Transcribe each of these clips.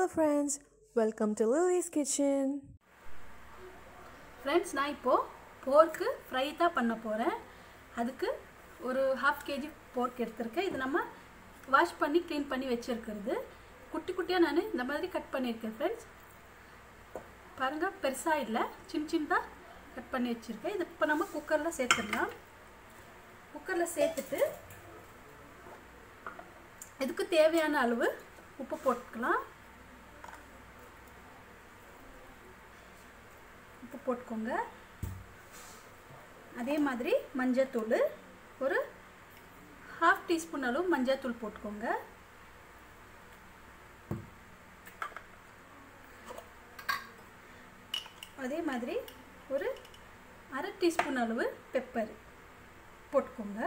Hello friends, welcome to Lily's Kitchen. Friends நான் இப்போது போர்க்கு fry தான் பண்ண போகிறேன் அதுக்கு ஒரு ஹாஃப் கேஜி போர்க் எடுத்திருக்கேன் இது நம்ம வாஷ் பண்ணி க்ளீன் பண்ணி வச்சுருக்கிறது குட்டி குட்டியாக நான் இந்த மாதிரி கட் பண்ணியிருக்கேன் ஃப்ரெண்ட்ஸ் பாருங்கள் பெருசாக இல்லை சின்ன சின்னதாக கட் பண்ணி வச்சுருக்கேன் இது இப்போ நம்ம குக்கரில் சேர்த்துடலாம் குக்கரில் சேர்த்துட்டு இதுக்கு தேவையான அளவு உப்பு போட்டுக்கலாம் உப்பு போட்டுக்கோங்க அதே மாதிரி மஞ்சத்தூள் ஒரு ஹாஃப் டீஸ்பூன் அளவு மஞ்சத்தூள் போட்டுக்கோங்க அதே மாதிரி ஒரு அரை டீஸ்பூன் அளவு பெப்பர் போட்டுக்கோங்க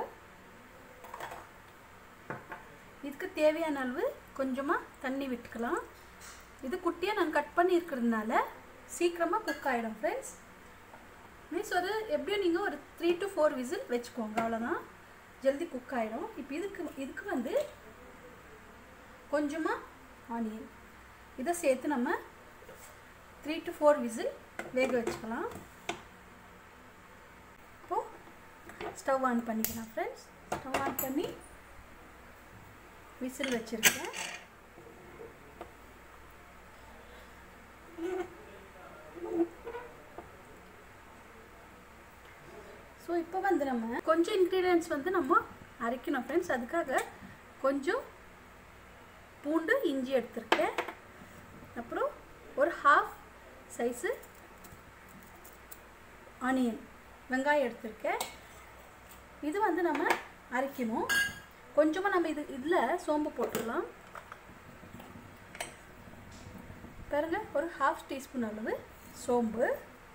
இதுக்கு தேவையான அளவு கொஞ்சமாக தண்ணி விட்டுக்கலாம் இது குட்டியாக நான் கட் பண்ணி இருக்கிறதுனால சீக்கிரமாக குக் ஆகிடும் ஃப்ரெண்ட்ஸ் மீன்ஸ் ஒரு எப்படியும் நீங்கள் ஒரு த்ரீ டு ஃபோர் விசில் வச்சுக்கோங்க அவ்வளோதான் ஜல்தி குக் ஆகிடும் இப்போ இதுக்கு இதுக்கு வந்து கொஞ்சமாக ஆனியன் இதை சேர்த்து நம்ம த்ரீ டு ஃபோர் விசில் வேக வச்சுக்கலாம் இப்போது ஸ்டவ் ஆன் பண்ணிக்கலாம் ஃப்ரெண்ட்ஸ் ஸ்டவ் ஆன் பண்ணி விசில் வச்சுருக்கேன் ஸோ இப்போ வந்து நம்ம கொஞ்சம் இன்க்ரீடியன்ஸ் வந்து நம்ம அரைக்கணும் ஃப்ரெண்ட்ஸ் அதுக்காக கொஞ்சம் பூண்டு இஞ்சி எடுத்திருக்கேன் அப்புறம் ஒரு ஹாஃப் சைஸு ஆனியன் வெங்காயம் எடுத்திருக்கேன் இது வந்து நம்ம அரைக்கணும் கொஞ்சமாக நம்ம இது இதில் சோம்பு போட்டுடலாம் பாருங்க ஒரு ஹாஃப் டீஸ்பூன் அளவு சோம்பு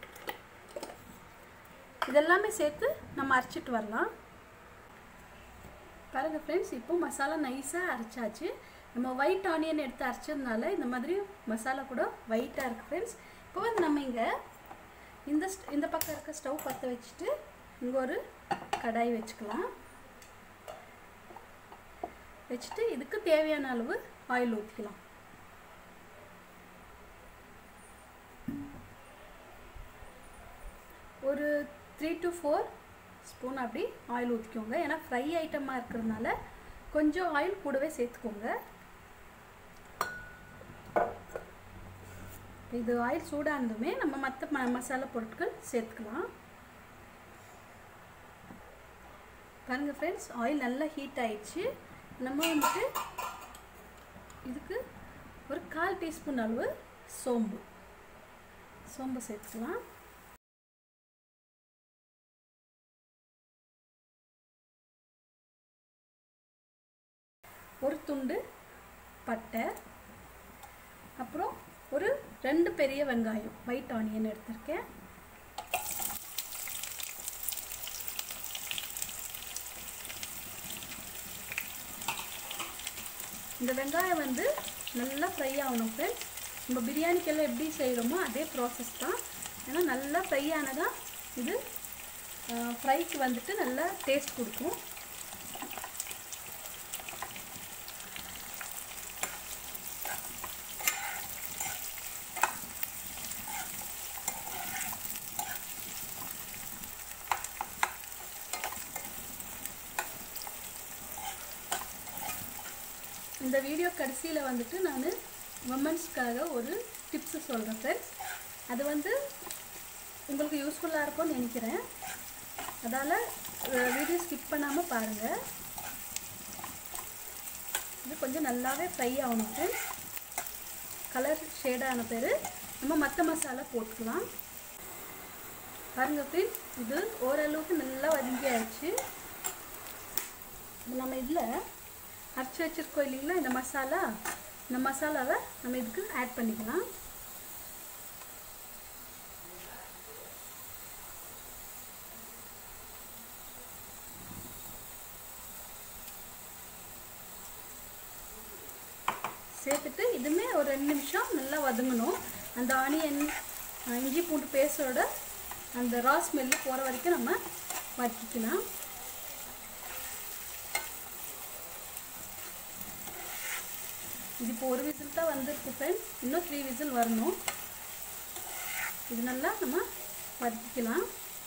இதெல்லாமே சேர்த்து நம்ம அரைச்சிட்டு வரலாம் பாருங்கள் ஃப்ரெண்ட்ஸ் இப்போ மசாலா நைஸாக அரைச்சாச்சு நம்ம ஒயிட் ஆனியன் எடுத்து அரைச்சதுனால இந்த மாதிரி மசாலா கூட ஒயிட்டாக இருக்குது ஃப்ரெண்ட்ஸ் இப்போ வந்து நம்ம இங்கே இந்த இந்த பக்கம் இருக்க ஸ்டவ் பற்ற வச்சுட்டு இங்கே ஒரு கடாய் வச்சுக்கலாம் வச்சுட்டு இதுக்கு தேவையான அளவு ஆயில் ஊற்றிக்கலாம் ஒரு த்ரீ டு ஃபோர் ஸ்பூன் அப்படி ஆயில் ஊற்றிக்கோங்க ஏன்னா ஃப்ரை ஐட்டமாக இருக்கிறதுனால கொஞ்சம் ஆயில் கூடவே சேர்த்துக்கோங்க இது ஆயில் சூடானதுமே நம்ம மற்ற ம மசாலா பொருட்கள் சேர்த்துக்கலாம் பாருங்கள் ஃப்ரெண்ட்ஸ் ஆயில் நல்லா ஹீட் ஆயிடுச்சு நம்ம வந்துட்டு இதுக்கு ஒரு கால் டீஸ்பூன் அளவு சோம்பு சோம்பு சேர்த்துக்கலாம் ஒரு துண்டு பட்டை அப்புறம் ஒரு ரெண்டு பெரிய வெங்காயம் ஒயிட் ஆனியன் எடுத்திருக்கேன் இந்த வெங்காயம் வந்து நல்லா ஃப்ரை ஆகணும் ஃப்ரெண்ட்ஸ் நம்ம பிரியாணிக்கெல்லாம் எப்படி செய்கிறோமோ அதே ப்ராசஸ் தான் ஏன்னா நல்லா ஃப்ரை ஆனதான் இது ஃப்ரைக்கு வந்துட்டு நல்லா டேஸ்ட் கொடுக்கும் இந்த வீடியோ கடைசியில் வந்துட்டு நான் உமன்ஸ்க்காக ஒரு டிப்ஸு சொல்கிறேன் ஃப்ரெண்ட்ஸ் அது வந்து உங்களுக்கு யூஸ்ஃபுல்லாக இருக்கும்னு நினைக்கிறேன் அதால் வீடியோ ஸ்கிப் பண்ணாமல் பாருங்கள் இது கொஞ்சம் நல்லாவே ஃப்ரை ஆகணும் ஃப்ரெண்ட்ஸ் கலர் ஷேடான பேர் நம்ம மற்ற மசாலா போட்டுக்கலாம் பாருங்கள் ஃப்ரெண்ட்ஸ் இது ஓரளவுக்கு நல்லா வதங்கி ஆயிடுச்சு நம்ம இதில் அரைச்சி வச்சுருக்கோம் இல்லைங்களா இந்த மசாலா இந்த மசாலாவை நம்ம இதுக்கு ஆட் பண்ணிக்கலாம் சேர்த்துட்டு இதுவுமே ஒரு ரெண்டு நிமிஷம் நல்லா வதங்கணும் அந்த ஆனியன் இஞ்சி பூண்டு பேஸ்டோட அந்த ரா ஸ்மெல்லு போகிற வரைக்கும் நம்ம வதக்கிக்கலாம் இது இப்போ ஒரு விசில் தான் வந்திருக்கு ஃப்ரெண்ட்ஸ் இன்னும் த்ரீ விசில் வரணும் இது நல்லா நம்ம வதக்கிக்கலாம்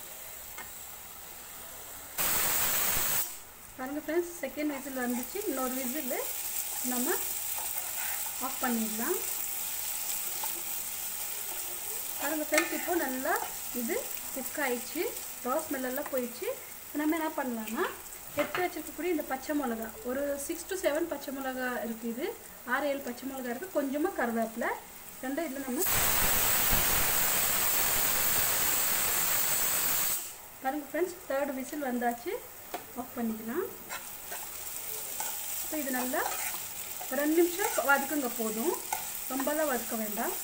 பாருங்கள் ஃப்ரெண்ட்ஸ் செகண்ட் விசில் வந்துச்சு இன்னொரு விசில் நம்ம ஆஃப் பண்ணிடலாம் பாருங்கள் ஃப்ரெண்ட்ஸ் இப்போ நல்லா இது குக் ஆயிடுச்சு ரோஸ் ஸ்மெல்லாம் போயிடுச்சு நம்ம என்ன பண்ணலாம்னா எடுத்து வச்சிருக்கக்கூடிய இந்த பச்சை மிளகா ஒரு சிக்ஸ் டு செவன் பச்சை மிளகா இருக்குது இது ஆறு ஏழு பச்சை மிளகா இருக்குது கொஞ்சமாக கருவேப்பிலை ரெண்டும் இதில் நம்ம பாருங்கள் ஃப்ரெண்ட்ஸ் தேர்ட் விசில் வந்தாச்சு ஆஃப் பண்ணிக்கலாம் இப்போ இது நல்லா ஒரு ரெண்டு நிமிஷம் வதக்குங்க போதும் ரொம்பலாம் வதக்க வேண்டாம்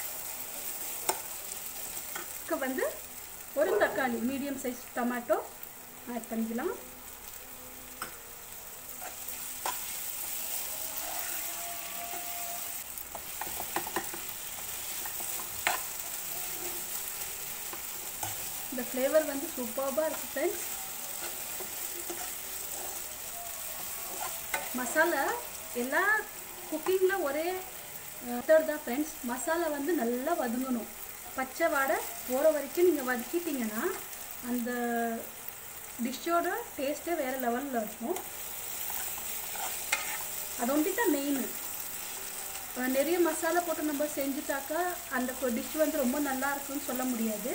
இதுக்கு வந்து ஒரு தக்காளி மீடியம் சைஸ் டொமேட்டோ ஆட் பண்ணிக்கலாம் இந்த ஃப்ளேவர் வந்து சூப்பராக இருக்குது ஃப்ரெண்ட்ஸ் மசாலா எல்லா குக்கிங்கில் ஒரே மெத்தட் தான் ஃப்ரெண்ட்ஸ் மசாலா வந்து நல்லா வதங்கணும் பச்சை வாடை போகிற வரைக்கும் நீங்கள் வதக்கிட்டீங்கன்னா அந்த டிஷ்ஷோட டேஸ்ட்டே வேறு லெவலில் இருக்கும் அது ஒண்டி தான் மெயின் நிறைய மசாலா போட்டு நம்ம செஞ்சுட்டாக்கா அந்த டிஷ் வந்து ரொம்ப நல்லா இருக்குன்னு சொல்ல முடியாது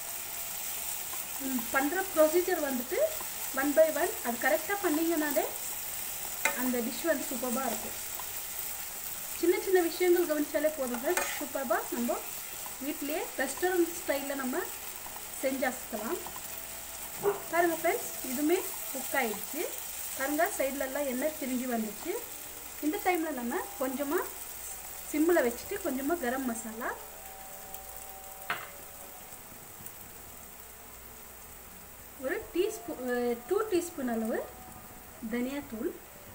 பண்ணுற ப்ரொசீஜர் வந்துட்டு ஒன் பை ஒன் அது கரெக்டாக பண்ணிங்கனாலே அந்த டிஷ் வந்து சூப்பராக இருக்கும் சின்ன சின்ன விஷயங்கள் கவனிச்சாலே போதுங்க சூப்பராக நம்ம வீட்லேயே ரெஸ்டாரண்ட் ஸ்டைலில் நம்ம செஞ்சாக்கலாம் பாருங்கள் ஃப்ரெண்ட்ஸ் இதுவுமே குக் ஆகிடுச்சு பாருங்கள் சைட்லலாம் எண்ணெய் திரிஞ்சு வந்துச்சு இந்த டைமில் நம்ம கொஞ்சமாக சிம்மில் வச்சுட்டு கொஞ்சமாக கரம் மசாலா ஒரு டீஸ்பூ டூ டீஸ்பூன் அளவு தனியாத்தூள்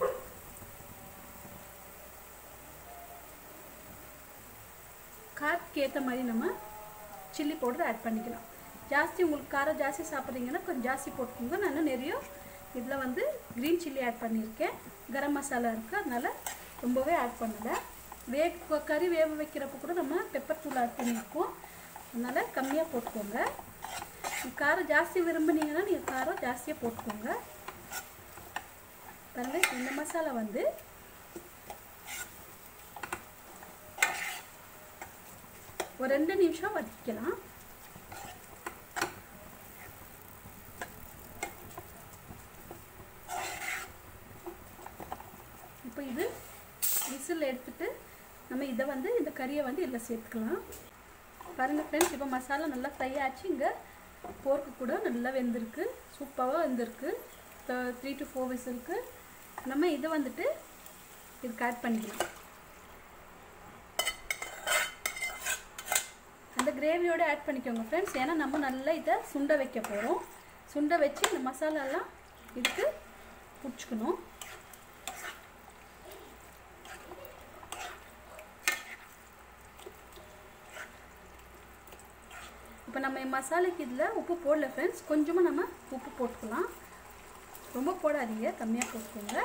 காரத்துக்கு ஏற்ற மாதிரி நம்ம சில்லி பவுடர் ஆட் பண்ணிக்கலாம் ஜாஸ்தி உங்களுக்கு காரம் ஜாஸ்தி சாப்பிட்றீங்கன்னா கொஞ்சம் ஜாஸ்தி போட்டுக்கோங்க நான் நிறைய இதில் வந்து க்ரீன் சில்லி ஆட் பண்ணியிருக்கேன் கரம் மசாலா இருக்குது அதனால் ரொம்பவே ஆட் பண்ணலை வே கறி வேக வைக்கிறப்ப கூட நம்ம பெப்பர் தூள் ஆட் பண்ணியிருக்கோம் அதனால் கம்மியாக போட்டுக்கோங்க காரம் ஜாஸ்தி விரும்புனீங்கன்னா நீங்கள் காரம் ஜாஸ்தியாக போட்டுக்கோங்க பாருங்கள் இந்த மசாலா வந்து ஒரு ரெண்டு நிமிஷம் வதக்கலாம் இப்போ இது விசில் எடுத்துட்டு நம்ம இதை வந்து இந்த கறியை வந்து இதில் சேர்த்துக்கலாம் பாருங்கள் ஃப்ரெண்ட்ஸ் இப்போ மசாலா நல்லா ஃப்ரை ஆச்சு இங்கே போர்க்கு கூட நல்லா வெந்திருக்கு சூப்பராக வெந்திருக்கு த்ரீ டு ஃபோர் விசிலுக்கு நம்ம இதை வந்துட்டு இதுக்கு ஆட் பண்ணிக்கலாம் அந்த கிரேவியோட ஆட் பண்ணிக்கோங்க ஃப்ரெண்ட்ஸ் ஏன்னா நம்ம நல்லா இதை சுண்ட வைக்க போகிறோம் சுண்ட வச்சு இந்த மசாலாலாம் இதுக்கு பிடிச்சிக்கணும் இப்போ நம்ம மசாலைக்கு இதில் உப்பு போடல ஃப்ரெண்ட்ஸ் கொஞ்சமாக நம்ம உப்பு போட்டுக்கலாம் ரொம்ப போடாதீங்க கம்மியாக போட்டுக்கோங்க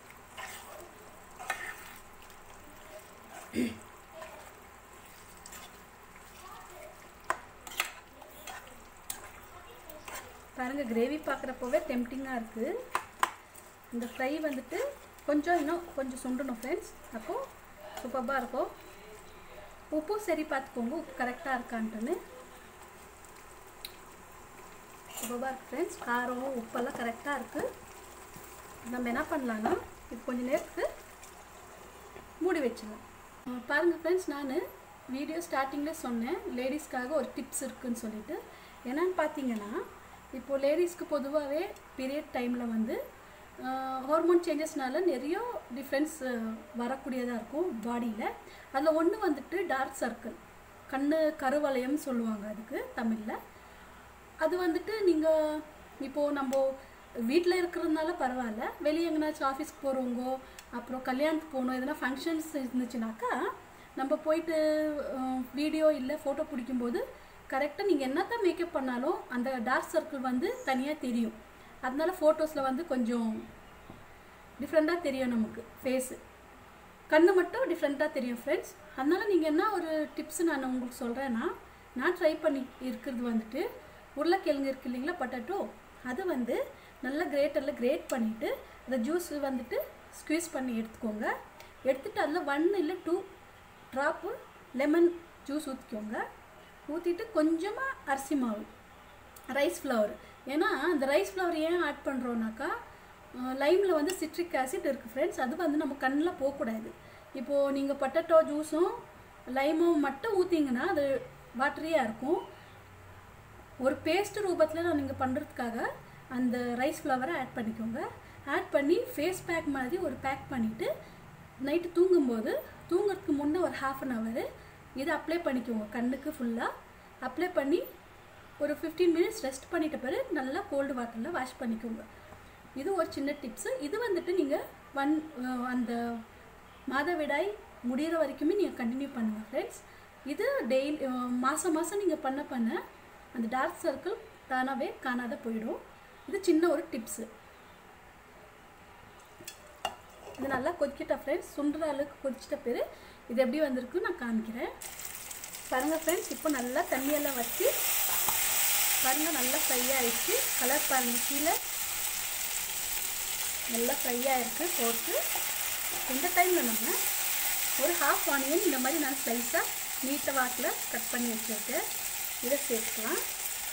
பாருங்கள் கிரேவி பார்க்குறப்போவே டெம்டிங்காக இருக்குது இந்த ஃப்ரை வந்துட்டு கொஞ்சம் இன்னும் கொஞ்சம் சுண்டணும் ஃப்ரெண்ட்ஸ் அப்போது சூப்பராக இருக்கும் உப்பும் சரி பார்த்துக்கோங்க உப்பு கரெக்டாக இருக்கான்ட்டுன்னு சூப்பராக இருக்குது ஃப்ரெண்ட்ஸ் காரம் உப்பெல்லாம் கரெக்டாக இருக்குது நம்ம என்ன பண்ணலான்னா இது கொஞ்சம் நேரத்துக்கு மூடி வச்சிடலாம் பாருங்கள் ஃப்ரெண்ட்ஸ் நான் வீடியோ ஸ்டார்டிங்கில் சொன்னேன் லேடிஸ்க்காக ஒரு டிப்ஸ் இருக்குதுன்னு சொல்லிட்டு என்னன்னு பார்த்தீங்கன்னா இப்போது லேடிஸ்க்கு பொதுவாகவே பீரியட் டைமில் வந்து ஹார்மோன் சேஞ்சஸ்னால நிறைய டிஃப்ரென்ஸ் வரக்கூடியதாக இருக்கும் பாடியில் அதில் ஒன்று வந்துட்டு டார்க் சர்க்கிள் கண்ணு கருவளையம் சொல்லுவாங்க அதுக்கு தமிழில் அது வந்துட்டு நீங்கள் இப்போது நம்ம வீட்டில் இருக்கிறதுனால பரவாயில்ல வெளியே எங்கேனாச்சும் ஆஃபீஸ்க்கு போகிறவங்க அப்புறம் கல்யாணத்துக்கு போகணும் எதனா ஃபங்க்ஷன்ஸ் இருந்துச்சுனாக்கா நம்ம போயிட்டு வீடியோ இல்லை ஃபோட்டோ பிடிக்கும்போது கரெக்டாக நீங்கள் என்னத்தான் மேக்கப் பண்ணாலும் அந்த டார்க் சர்க்கிள் வந்து தனியாக தெரியும் அதனால ஃபோட்டோஸில் வந்து கொஞ்சம் டிஃப்ரெண்ட்டாக தெரியும் நமக்கு ஃபேஸு கண்ணு மட்டும் டிஃப்ரெண்ட்டாக தெரியும் ஃப்ரெண்ட்ஸ் அதனால நீங்கள் என்ன ஒரு டிப்ஸ் நான் உங்களுக்கு சொல்கிறேன்னா நான் ட்ரை பண்ணி இருக்கிறது வந்துட்டு உருளைக்கிழங்கு இருக்கு இல்லைங்களா பொட்டேட்டோ அது வந்து நல்லா கிரேட்டரில் கிரேட் பண்ணிவிட்டு அந்த ஜூஸ் வந்துட்டு ஸ்க்வீஸ் பண்ணி எடுத்துக்கோங்க எடுத்துட்டு அதில் ஒன் இல்லை டூ ட்ராப்பு லெமன் ஜூஸ் ஊற்றிக்கோங்க ஊற்றிட்டு கொஞ்சமாக அரிசி மாவு ரைஸ் ஃப்ளவர் ஏன்னா அந்த ரைஸ் ஃப்ளவர் ஏன் ஆட் பண்ணுறோன்னாக்கா லைமில் வந்து சிட்ரிக் ஆசிட் இருக்குது ஃப்ரெண்ட்ஸ் அது வந்து நம்ம கண்ணில் போகக்கூடாது இப்போது நீங்கள் பொட்டேட்டோ ஜூஸும் லைமும் மட்டும் ஊற்றிங்கன்னா அது வாட்டரியாக இருக்கும் ஒரு பேஸ்ட் ரூபத்தில் நான் நீங்கள் பண்ணுறதுக்காக அந்த ரைஸ் ஃப்ளவரை ஆட் பண்ணிக்கோங்க ஆட் பண்ணி ஃபேஸ் பேக் மாதிரி ஒரு பேக் பண்ணிவிட்டு நைட்டு தூங்கும்போது தூங்குறதுக்கு முன்னே ஒரு ஹாஃப் அன் ஹவர் இதை அப்ளை பண்ணிக்கோங்க கண்ணுக்கு ஃபுல்லாக அப்ளை பண்ணி ஒரு ஃபிஃப்டீன் மினிட்ஸ் ரெஸ்ட் பண்ணிட்ட பிறகு நல்லா கோல்டு வாட்டரில் வாஷ் பண்ணிக்கோங்க இது ஒரு சின்ன டிப்ஸு இது வந்துட்டு நீங்கள் ஒன் அந்த மாதவிடாய் முடிகிற வரைக்குமே நீங்கள் கண்டினியூ பண்ணுங்கள் ஃப்ரெண்ட்ஸ் இது டெய்லி மாதம் மாதம் நீங்கள் பண்ண பண்ண அந்த டார்க் சர்க்கிள் தானாகவே காணாத போயிடும் இது சின்ன ஒரு டிப்ஸு இது நல்லா கொதிக்கிட்ட ஃப்ரெண்ட்ஸ் சுண்டுற அளவுக்கு கொதிச்சிட்ட பிறகு இது எப்படி வந்திருக்கு நான் காமிக்கிறேன் பாருங்கள் ஃப்ரெண்ட்ஸ் இப்போ நல்லா தண்ணியெல்லாம் வச்சு பாருங்கள் நல்லா ஃப்ரை ஆகிடுச்சு கலர் பாருங்கள் கீழே நல்லா ஃப்ரை ஆகிருக்கு போட்டு இந்த டைமில் நம்ம ஒரு ஹாஃப் ஆனியன் இந்த மாதிரி நான் ஸ்லைஸாக நீட்ட வாக்கில் கட் பண்ணி வச்சுருக்கேன் இதை சேர்த்துக்கலாம்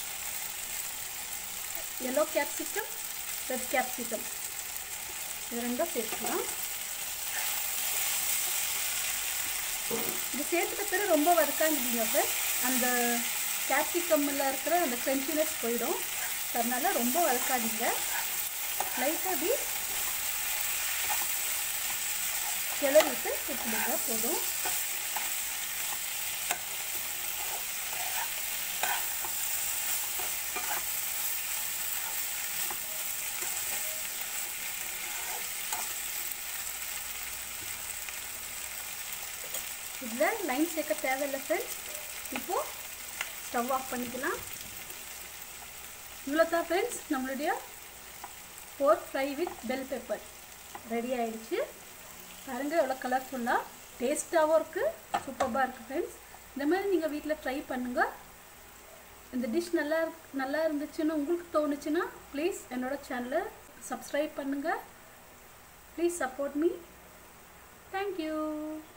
எல்லோ கேப்சிகம் ரெட் கேப்சிகம் இது ரெண்டும் சேர்த்துக்கலாம் இது சேர்த்துட்ட பிறகு ரொம்ப வறுக்காண்டிங்க அப்போ அந்த கேப்சிகம்மில் இருக்கிற அந்த க்ரன்ச்சினஸ் போயிடும் அதனால ரொம்ப வறுக்காதீங்க லைட்டாக இப்படி கிளறிட்டு விட்டுடுங்க போதும் இதில் லைன் சேர்க்க தேவையில்லை ஃப்ரெண்ட்ஸ் இப்போது ஸ்டவ் ஆஃப் பண்ணிக்கலாம் இவ்வளோ தான் ஃப்ரெண்ட்ஸ் நம்மளுடைய pork fry with bell pepper ready ஆயிடுச்சு பாருங்கள் எவ்வளோ கலர்ஃபுல்லாக டேஸ்ட்டாகவும் இருக்குது சூப்பராக இருக்குது ஃப்ரெண்ட்ஸ் இந்த மாதிரி நீங்கள் வீட்டில் ட்ரை பண்ணுங்கள் இந்த டிஷ் நல்லா இருக்- நல்லா இருந்துச்சுன்னு உங்களுக்கு தோணுச்சுன்னா ப்ளீஸ் என்னோட சேனலை சப்ஸ்கிரைப் பண்ணுங்கள் ப்ளீஸ் சப்போர்ட் மீ தேங்க்யூ